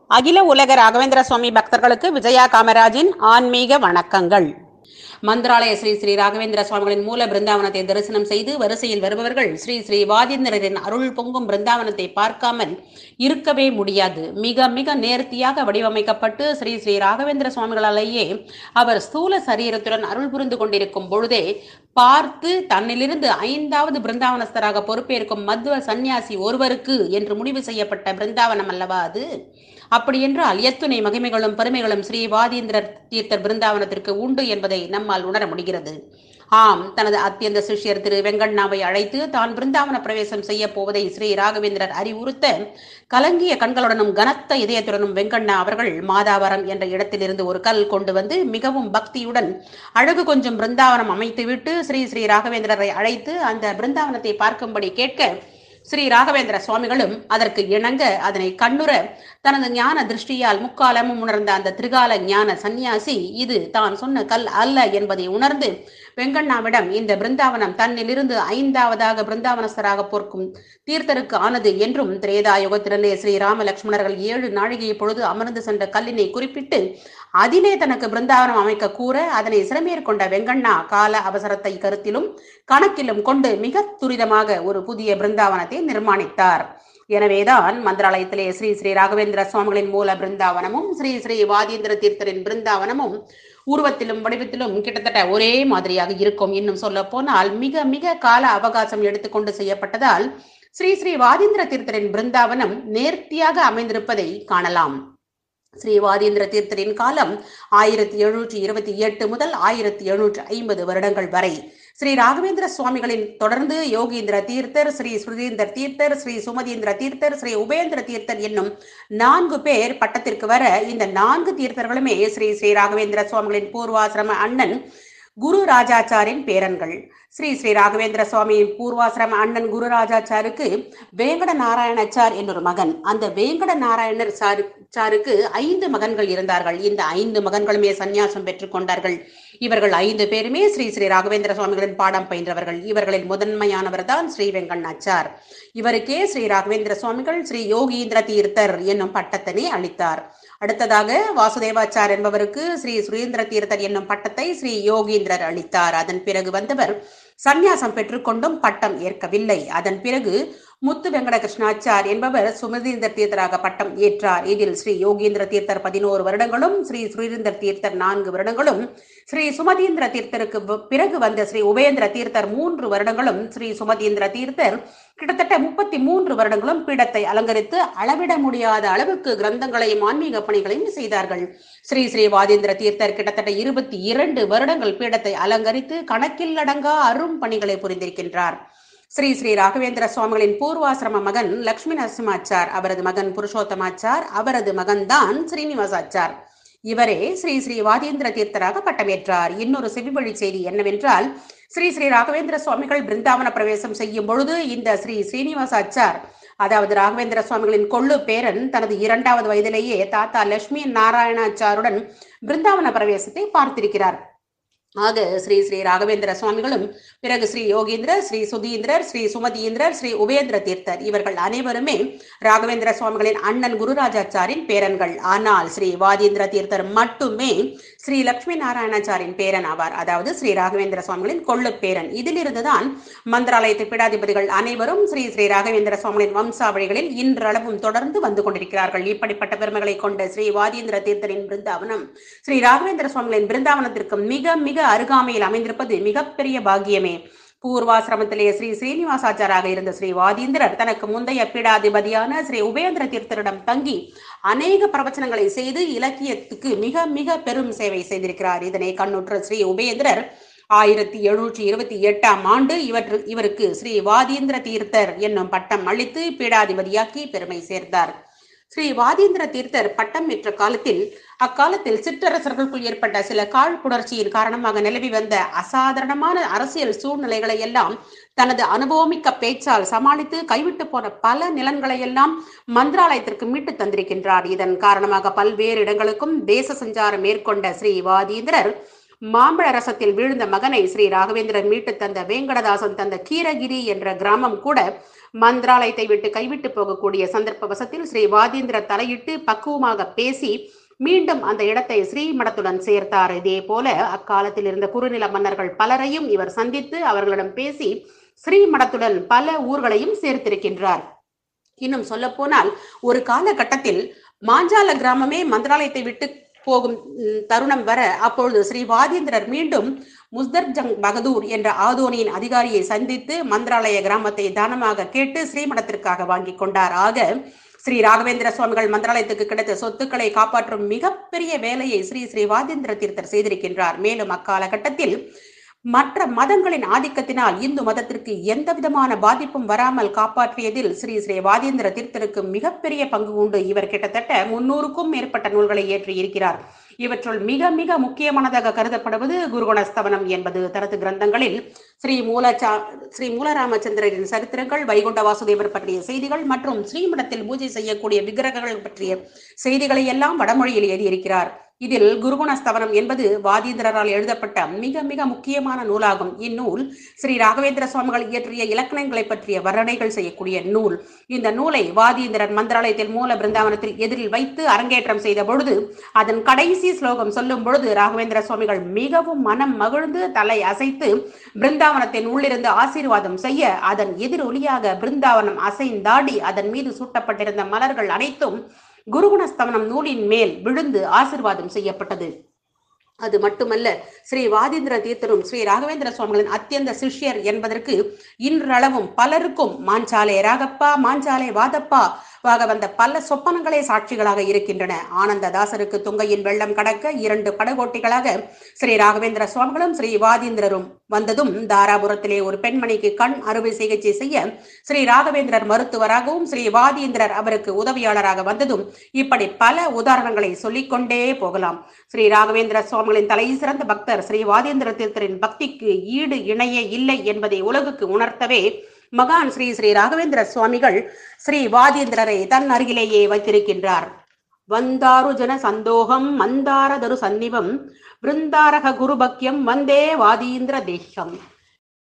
அகில உலக ராகவேந்திர சுவாமி பக்தர்களுக்கு விஜயா காமராஜின் ஆன்மீக வணக்கங்கள் மந்திராலய ஸ்ரீ ஸ்ரீ ராகவேந்திர சுவாமிகளின் மூல பிருந்தாவனத்தை தரிசனம் செய்து வரிசையில் வருபவர்கள் ஸ்ரீ ஸ்ரீ வாதீந்திரரின் அருள் பொங்கும் பிருந்தாவனத்தை பார்க்காமல் இருக்கவே முடியாது மிக மிக நேர்த்தியாக வடிவமைக்கப்பட்டு ஸ்ரீ ஸ்ரீ ராகவேந்திர சுவாமிகளாலேயே அவர் ஸ்தூல சரீரத்துடன் அருள் புரிந்து கொண்டிருக்கும் பொழுதே பார்த்து தன்னிலிருந்து ஐந்தாவது பிருந்தாவனஸ்தராக பொறுப்பேற்கும் மத்துவ சந்நியாசி ஒருவருக்கு என்று முடிவு செய்யப்பட்ட பிருந்தாவனம் அல்லவா அது அப்படி என்றால் எத்துணை மகிமைகளும் பெருமைகளும் ஸ்ரீ வாதீந்திர தீர்த்தர் பிருந்தாவனத்திற்கு உண்டு என்பதை நம்மால் உணர முடிகிறது ஆம் தனது அத்தியந்த சிஷ்யர் திரு வெங்கண்ணாவை அழைத்து தான் பிருந்தாவன பிரவேசம் செய்ய போவதை ஸ்ரீ ராகவேந்திரர் அறிவுறுத்த கலங்கிய கண்களுடனும் கனத்த இதயத்துடனும் வெங்கண்ணா அவர்கள் மாதாவரம் என்ற இடத்திலிருந்து ஒரு கல் கொண்டு வந்து மிகவும் பக்தியுடன் அழகு கொஞ்சம் பிருந்தாவனம் அமைத்துவிட்டு ஸ்ரீ ஸ்ரீ ராகவேந்திரரை அழைத்து அந்த பிருந்தாவனத்தை பார்க்கும்படி கேட்க ஸ்ரீ ராகவேந்திர சுவாமிகளும் அதற்கு இணங்க அதனை கண்ணுற தனது ஞான திருஷ்டியால் முக்காலமும் உணர்ந்த அந்த திரிகால ஞான சந்நியாசி இது தான் சொன்ன கல் அல்ல என்பதை உணர்ந்து வெங்கண்ணாவிடம் இந்த பிருந்தாவனம் தன்னிலிருந்து ஐந்தாவதாக பிருந்தாவனஸ்தராக போர்க்கும் தீர்த்தருக்கு ஆனது என்றும் திரேதா யுகத்திலே ஸ்ரீ ராம லட்சுமணர்கள் ஏழு நாழிகை பொழுது அமர்ந்து சென்ற கல்லினை குறிப்பிட்டு அதிலே தனக்கு பிருந்தாவனம் அமைக்க கூற அதனை சிறமேற்கொண்ட வெங்கண்ணா கால அவசரத்தை கருத்திலும் கணக்கிலும் கொண்டு மிக துரிதமாக ஒரு புதிய பிருந்தாவனத்தை நிர்மாணித்தார் எனவேதான் மந்திராலயத்திலே ஸ்ரீ ஸ்ரீ ராகவேந்திர சுவாமிகளின் மூல பிருந்தாவனமும் ஸ்ரீ ஸ்ரீ வாதீந்திர தீர்த்தரின் பிருந்தாவனமும் உருவத்திலும் வடிவத்திலும் கிட்டத்தட்ட ஒரே மாதிரியாக இருக்கும் இன்னும் சொல்ல போனால் மிக மிக கால அவகாசம் எடுத்துக்கொண்டு செய்யப்பட்டதால் ஸ்ரீ ஸ்ரீ வாதீந்திர தீர்த்தரின் பிருந்தாவனம் நேர்த்தியாக அமைந்திருப்பதை காணலாம் ஸ்ரீ வாதீந்திர தீர்த்தரின் காலம் ஆயிரத்தி எழுநூற்றி இருபத்தி எட்டு முதல் ஆயிரத்தி எழுநூற்றி ஐம்பது வருடங்கள் வரை ஸ்ரீ ராகவேந்திர சுவாமிகளின் தொடர்ந்து யோகீந்திர தீர்த்தர் ஸ்ரீ சுரீந்திர தீர்த்தர் ஸ்ரீ சுமதீந்திர தீர்த்தர் ஸ்ரீ உபேந்திர தீர்த்தர் என்னும் நான்கு பேர் பட்டத்திற்கு வர இந்த நான்கு தீர்த்தர்களுமே ஸ்ரீ ஸ்ரீ ராகவேந்திர சுவாமிகளின் பூர்வாசிரம அண்ணன் குரு ராஜாச்சாரின் பேரன்கள் ஸ்ரீ ஸ்ரீ ராகவேந்திர சுவாமியின் பூர்வாசிரம அண்ணன் குரு ராஜாச்சாருக்கு வேங்கட நாராயணச்சார் என்னொரு மகன் அந்த வேங்கட நாராயணர் சாரு சாருக்கு ஐந்து மகன்கள் இருந்தார்கள் இந்த ஐந்து மகன்களுமே சந்நியாசம் பெற்றுக் கொண்டார்கள் இவர்கள் ஐந்து பேருமே ஸ்ரீ ஸ்ரீ ராகவேந்திர சுவாமிகளின் பாடம் பயின்றவர்கள் இவர்களின் முதன்மையானவர் தான் ஸ்ரீ வெங்கண்ணாச்சார் இவருக்கே ஸ்ரீ ராகவேந்திர சுவாமிகள் ஸ்ரீ யோகீந்திர தீர்த்தர் என்னும் பட்டத்தினை அளித்தார் அடுத்ததாக வாசுதேவாச்சார் என்பவருக்கு ஸ்ரீ சுரேந்திர தீர்த்தர் என்னும் பட்டத்தை ஸ்ரீ யோகீந்திரர் அளித்தார் அதன் பிறகு வந்தவர் சந்நியாசம் பெற்றுக்கொண்டும் பட்டம் ஏற்கவில்லை அதன் பிறகு முத்து வெங்கட கிருஷ்ணாச்சார் என்பவர் சுமதீந்திர தீர்த்தராக பட்டம் ஏற்றார் இதில் ஸ்ரீ யோகீந்திர தீர்த்தர் பதினோரு வருடங்களும் ஸ்ரீ சுரீந்திர தீர்த்தர் நான்கு வருடங்களும் ஸ்ரீ சுமதீந்திர தீர்த்தருக்கு பிறகு வந்த ஸ்ரீ உபேந்திர தீர்த்தர் மூன்று வருடங்களும் ஸ்ரீ சுமதீந்திர தீர்த்தர் கிட்டத்தட்ட முப்பத்தி மூன்று வருடங்களும் பீடத்தை அலங்கரித்து அளவிட முடியாத அளவுக்கு கிரந்தங்களையும் ஆன்மீக பணிகளையும் செய்தார்கள் ஸ்ரீ ஸ்ரீ வாதேந்திர தீர்த்தர் கிட்டத்தட்ட இருபத்தி இரண்டு வருடங்கள் பீடத்தை அலங்கரித்து கணக்கில் அடங்கா அரும் பணிகளை புரிந்திருக்கின்றார் ஸ்ரீ ஸ்ரீ ராகவேந்திர சுவாமிகளின் பூர்வாசிரம மகன் லட்சுமி நரசிம்மாச்சார் அவரது மகன் புருஷோத்தமாச்சார் அவரது மகன்தான் ஸ்ரீனிவாசாச்சார் இவரே ஸ்ரீ ஸ்ரீ வாதேந்திர தீர்த்தராக பட்டமேற்றார் இன்னொரு செவிவழி செய்தி என்னவென்றால் ஸ்ரீ ஸ்ரீ ராகவேந்திர சுவாமிகள் பிருந்தாவன பிரவேசம் செய்யும் பொழுது இந்த ஸ்ரீ ஸ்ரீனிவாசாச்சார் அதாவது ராகவேந்திர சுவாமிகளின் கொள்ளு பேரன் தனது இரண்டாவது வயதிலேயே தாத்தா லட்சுமி நாராயணாச்சாருடன் பிருந்தாவன பிரவேசத்தை பார்த்திருக்கிறார் ஆக ஸ்ரீ ஸ்ரீ ராகவேந்திர சுவாமிகளும் பிறகு ஸ்ரீ யோகீந்திரர் ஸ்ரீ சுதீந்திரர் ஸ்ரீ சுமதீந்திரர் ஸ்ரீ உபேந்திர தீர்த்தர் இவர்கள் அனைவருமே ராகவேந்திர சுவாமிகளின் அண்ணன் குருராஜாச்சாரின் பேரன்கள் ஆனால் ஸ்ரீ வாதீந்திர தீர்த்தர் மட்டுமே ஸ்ரீ லட்சுமி நாராயணாச்சாரின் பேரன் ஆவார் அதாவது ஸ்ரீ ராகவேந்திர சுவாமிகளின் கொள்ளு பேரன் இதிலிருந்துதான் மந்திராலயத்து பீடாதிபதிகள் அனைவரும் ஸ்ரீ ஸ்ரீ ராகவேந்திர சுவாமிகளின் வம்சாவளிகளில் இன்றளவும் தொடர்ந்து வந்து கொண்டிருக்கிறார்கள் இப்படிப்பட்ட பெருமைகளை கொண்ட ஸ்ரீ வாதீந்திர தீர்த்தரின் பிருந்தாவனம் ஸ்ரீ ராகவேந்திர சுவாமிகளின் பிருந்தாவனத்திற்கு மிக மிக அருகாமையில் அமைந்திருப்பது மிகப்பெரிய பாக்கியமே பூர்வாசிரமத்திலே ஸ்ரீ ஸ்ரீனிவாசாச்சாராக இருந்த ஸ்ரீ வாதீந்திரர் தனக்கு முந்தைய பீடாதிபதியான ஸ்ரீ உபேந்திர தீர்த்தரிடம் தங்கி அநேக பிரவச்சனங்களை செய்து இலக்கியத்துக்கு மிக மிக பெரும் சேவை செய்திருக்கிறார் இதனை கண்ணுற்ற ஸ்ரீ உபேந்திரர் ஆயிரத்தி எழுநூற்றி இருபத்தி எட்டாம் ஆண்டு இவற்று இவருக்கு ஸ்ரீ வாதீந்திர தீர்த்தர் என்னும் பட்டம் அளித்து பீடாதிபதியாக்கி பெருமை சேர்ந்தார் ஸ்ரீ வாதீந்திர தீர்த்தர் பட்டம் பெற்ற காலத்தில் அக்காலத்தில் சிற்றரசர்களுக்குள் ஏற்பட்ட சில கால் புணர்ச்சியின் காரணமாக நிலவி வந்த அசாதாரணமான அரசியல் சூழ்நிலைகளை எல்லாம் தனது அனுபவமிக்க பேச்சால் சமாளித்து கைவிட்டு போன பல நிலங்களை எல்லாம் மந்திராலயத்திற்கு மீட்டு தந்திருக்கின்றார் இதன் காரணமாக பல்வேறு இடங்களுக்கும் தேச சஞ்சாரம் மேற்கொண்ட ஸ்ரீ வாதீந்திரர் மாம்பழ ரசத்தில் வீழ்ந்த மகனை ஸ்ரீ ராகவேந்திரன் மீட்டு தந்த வேங்கடதாசன் தந்த கீரகிரி என்ற கிராமம் கூட மந்திராலயத்தை விட்டு கைவிட்டு போகக்கூடிய சந்தர்ப்ப வசத்தில் ஸ்ரீ வாதீந்திர தலையிட்டு பக்குவமாக பேசி மீண்டும் அந்த இடத்தை ஸ்ரீமடத்துடன் சேர்த்தார் இதே போல அக்காலத்தில் இருந்த குறுநில மன்னர்கள் பலரையும் இவர் சந்தித்து அவர்களிடம் பேசி ஸ்ரீமடத்துடன் பல ஊர்களையும் சேர்த்திருக்கின்றார் இன்னும் சொல்ல போனால் ஒரு காலகட்டத்தில் மாஞ்சால கிராமமே மந்திராலயத்தை விட்டு போகும் ம், தருணம் வர அப்பொழுது ஸ்ரீ வாதீந்திரர் மீண்டும் முஸ்தர் ஜங் பகதூர் என்ற ஆதோனியின் அதிகாரியை சந்தித்து மந்திராலய கிராமத்தை தானமாக கேட்டு ஸ்ரீமடத்திற்காக வாங்கி கொண்டார் ஆக ஸ்ரீ ராகவேந்திர சுவாமிகள் மந்திராலயத்துக்கு கிடைத்த சொத்துக்களை காப்பாற்றும் மிகப்பெரிய வேலையை ஸ்ரீ ஸ்ரீ வாதேந்திர தீர்த்தர் செய்திருக்கின்றார் மேலும் அக்காலகட்டத்தில் மற்ற மதங்களின் ஆதிக்கத்தினால் இந்து மதத்திற்கு எந்த விதமான பாதிப்பும் வராமல் காப்பாற்றியதில் ஸ்ரீ ஸ்ரீ வாதேந்திர தீர்த்தருக்கு மிகப்பெரிய பங்கு உண்டு இவர் கிட்டத்தட்ட முன்னூறுக்கும் மேற்பட்ட நூல்களை இயற்றி இருக்கிறார் இவற்றுள் மிக மிக முக்கியமானதாக கருதப்படுவது குருகுணஸ்தவனம் என்பது தனது கிரந்தங்களில் ஸ்ரீ மூலச்சா ஸ்ரீ மூலராமச்சந்திரரின் சரித்திரங்கள் வைகுண்ட வாசுதேவர் பற்றிய செய்திகள் மற்றும் ஸ்ரீமடத்தில் பூஜை செய்யக்கூடிய விக்கிரகங்கள் பற்றிய செய்திகளை எல்லாம் வடமொழியில் எழுதியிருக்கிறார் இதில் குருகுணஸ்தவனம் என்பது வாதீந்திரரால் எழுதப்பட்ட மிக மிக முக்கியமான நூலாகும் இந்நூல் ஸ்ரீ ராகவேந்திர சுவாமிகள் இயற்றிய இலக்கணங்களை பற்றிய வர்ணனைகள் செய்யக்கூடிய நூல் இந்த நூலை வாதீந்திரர் மந்திராலயத்தில் மூல பிருந்தாவனத்தில் எதிரில் வைத்து அரங்கேற்றம் செய்த பொழுது அதன் கடைசி ஸ்லோகம் சொல்லும் பொழுது ராகவேந்திர சுவாமிகள் மிகவும் மனம் மகிழ்ந்து தலை அசைத்து பிருந்தாவனத்தின் உள்ளிருந்து ஆசீர்வாதம் செய்ய அதன் எதிரொலியாக பிருந்தாவனம் அசைந்தாடி அதன் மீது சூட்டப்பட்டிருந்த மலர்கள் அனைத்தும் குருகுணஸ்தவனம் நூலின் மேல் விழுந்து ஆசிர்வாதம் செய்யப்பட்டது அது மட்டுமல்ல ஸ்ரீ வாதீந்திர தீர்த்தரும் ஸ்ரீ ராகவேந்திர சுவாமிகளின் அத்தியந்த சிஷ்யர் என்பதற்கு இன்றளவும் பலருக்கும் மாஞ்சாலே ராகப்பா மாஞ்சாலே வாதப்பா வாக வந்த பல சொப்பனங்களே சாட்சிகளாக இருக்கின்றன ஆனந்ததாசருக்கு துங்கையின் வெள்ளம் கடக்க இரண்டு படகோட்டிகளாக ஸ்ரீ ராகவேந்திர சுவாமிகளும் ஸ்ரீ வாதீந்திரரும் வந்ததும் தாராபுரத்திலே ஒரு பெண்மணிக்கு கண் அறுவை சிகிச்சை செய்ய ஸ்ரீ ராகவேந்திரர் மருத்துவராகவும் ஸ்ரீ வாதீந்திரர் அவருக்கு உதவியாளராக வந்ததும் இப்படி பல உதாரணங்களை சொல்லிக்கொண்டே போகலாம் ஸ்ரீ ராகவேந்திர சுவாமிகளின் தலை சிறந்த பக்தர் ஸ்ரீ வாதீந்திர தீர்த்தரின் பக்திக்கு ஈடு இணையே இல்லை என்பதை உலகுக்கு உணர்த்தவே மகான் ஸ்ரீ ஸ்ரீ ராகவேந்திர சுவாமிகள் ஸ்ரீ வாதீந்திரரை தன் அருகிலேயே வைத்திருக்கின்றார் வந்தாரு ஜன சந்தோகம் மந்தாரதரு சந்நிபம் பிருந்தாரக குருபக்யம் வந்தே வாதீந்திர தேசம்